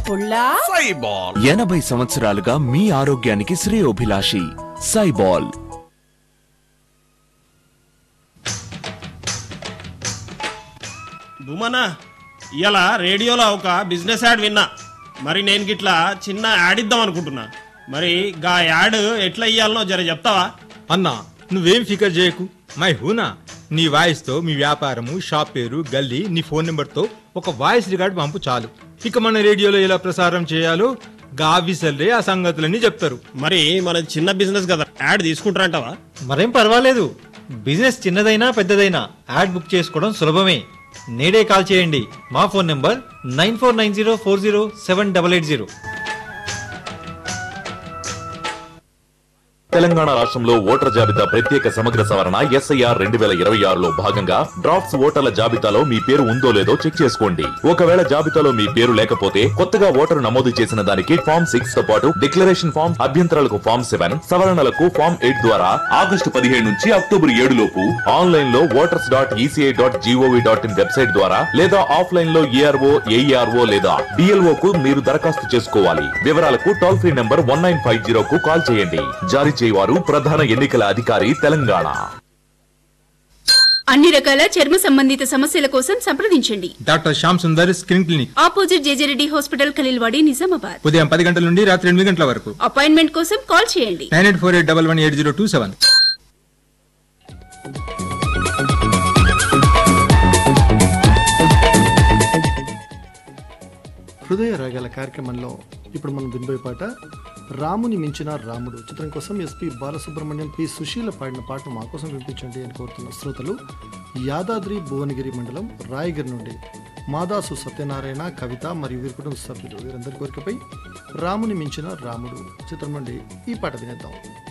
పుల్లా సైబాల్ ఎనభై సంవత్సరాలుగా మీ ఆరోగ్యానికి శ్రేయోభిలాషి సైబాల్ భూమనా ఇలా రేడియోలో ఒక బిజినెస్ యాడ్ విన్నా మరి నేను గిట్లా చిన్న యాడ్ ఇద్దాం అనుకుంటున్నా మరి గా యాడ్ ఎట్లా ఇయ్యాలనో జర చెప్తావా అన్నా నువ్వేం ఫికర్ చేయకు మై హూనా నీ వాయిస్తో మీ వ్యాపారము షాప్ పేరు గల్లీ నీ ఫోన్ నెంబర్తో ఒక వాయిస్ రికార్డ్ పంపు చాలు ఇక మన రేడియోలో ఎలా ప్రసారం చేయాలో గావిసల్లే ఆ సంగతులన్నీ చెప్తారు మరి మన చిన్న బిజినెస్ కదా యాడ్ తీసుకుంటారంటావా మరేం పర్వాలేదు బిజినెస్ చిన్నదైనా పెద్దదైనా యాడ్ బుక్ చేసుకోవడం సులభమే నేడే కాల్ చేయండి మా phone number nine four nine zero four zero seven double eight zero Telangana రాష్ట్రంలో ఓటర్ జాబితా ప్రత్యేక సమగ్ర సవరణ ఎస్ఐఆర్ రెండు వేల ఇరవై ఆరులో భాగంగా డ్రాఫ్ట్స్ ఓటర్ల జాబితాలో మీ పేరు ఉందో లేదో చెక్ చేసుకోండి ఒకవేళ జాబితాలో మీ పేరు లేకపోతే కొత్తగా ఓటరు నమోదు చేసిన దానికి ఫామ్ సిక్స్ తో పాటు డిక్లరేషన్ ఫామ్ అభ్యంతరాలకు ఫామ్ సెవెన్ సవరణలకు ఫామ్ ఎయిట్ ద్వారా ఆగస్టు పదిహేడు నుంచి అక్టోబర్ ఏడు లోపు ఆన్లైన్ లో voters dot ECI dot GOV dot IN website ద్వారా లేదా ఆఫ్లైన్ లో ఏఆర్ఓ ఏఈఆర్ఓ లేదా డిఎల్ఓ కు మీరు దరఖాస్తు చేసుకోవాలి వివరాలకు toll free number one nine five zero కు కాల్ చేయండి జారీ చేయవారు ప్రధాన ఎన్నికల అధికారి తెలంగాణ అన్ని రకాల చర్మ సంబంధిత సమస్యల కోసం సంప్రదించండి doctor Shyam Sundar screen clinic opposite JJ Reddy hospital Khaleelwadi Nizamabad ఉదయం పది గంటల నుండి రాత్రి ఎనిమిది గంటల వరకు అపాయింట్మెంట్ కోసం కాల్ చేయండి nine eight four eight double one eight zero two seven హృదయ రాగాల కార్యక్రమంలో ఇప్పుడు మనం వినబోయే పాట రాముని మించిన రాముడు చిత్రం కోసం ఎస్పి బాలసుబ్రహ్మణ్యం పి సుశీల పాడిన పాటను మా కోసం వినిపించండి అని కోరుతున్న శ్రోతలు యాదాద్రి భువనగిరి మండలం రాయగిరి నుండి మాదాసు సత్యనారాయణ కవిత మరియు వీరి కుటుంబ సభ్యులు వీరందరి కోరికపై రాముని మించిన రాముడు చిత్రం నుండి ఈ పాట వినేద్దాం